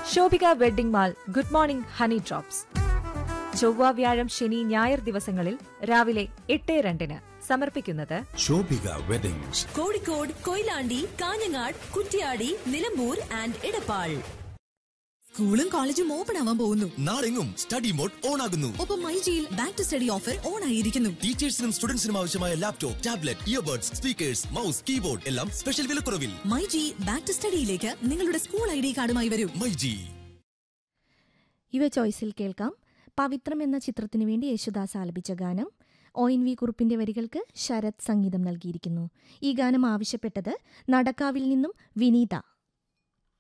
Shobhika wedding mall good morning honey drops ചൊവ്വ വ്യാഴം ശനി ഞായർ ദിവസങ്ങളിൽ രാവിലെ എട്ട് രണ്ടിന് സമർപ്പിക്കുന്നത് ശോഭിക വെഡിങ്സ് കോഴിക്കോട് കൊയിലാണ്ടി കാഞ്ഞങ്ങാട് കുറ്റ്യാടി നിലമ്പൂർ ആൻഡ് ഇടപ്പാൾ സ്കൂളും കോളേജും ഓപ്പൺ ആവാൻ പോകുന്നു നാളെങ്ങും സ്റ്റഡി മോഡ് ഓൺ ആകുന്നു ഒപ്പം മൈജിയിൽ back to study offer on ആയിരിക്കുന്നു ടീച്ചേഴ്സിനും സ്റ്റുഡൻസിനും ആവശ്യമായ laptop tablet earbuds speakers mouse keyboard എല്ലാം സ്പെഷ്യൽ വിലക്കുറവിൽ മൈജി ബാക്ക് ടു സ്റ്റഡിയിലേക്ക് നിങ്ങളുടെ സ്കൂൾ ഐ ഡി കാർഡുമായി വരൂ മൈജി യുവ ചോയ്സിൽ കേൾക്കാം പവിത്രം എന്ന ചിത്രത്തിനു വേണ്ടി യേശുദാസ് ആലപിച്ച ഗാനം ഒ എൻ വി കുറുപ്പിന്റെ വരികൾക്ക് ശരത് സംഗീതം നൽകിയിരിക്കുന്നു ഈ ഗാനം ആവശ്യപ്പെട്ടത് നടക്കാവിൽ നിന്നും വിനീത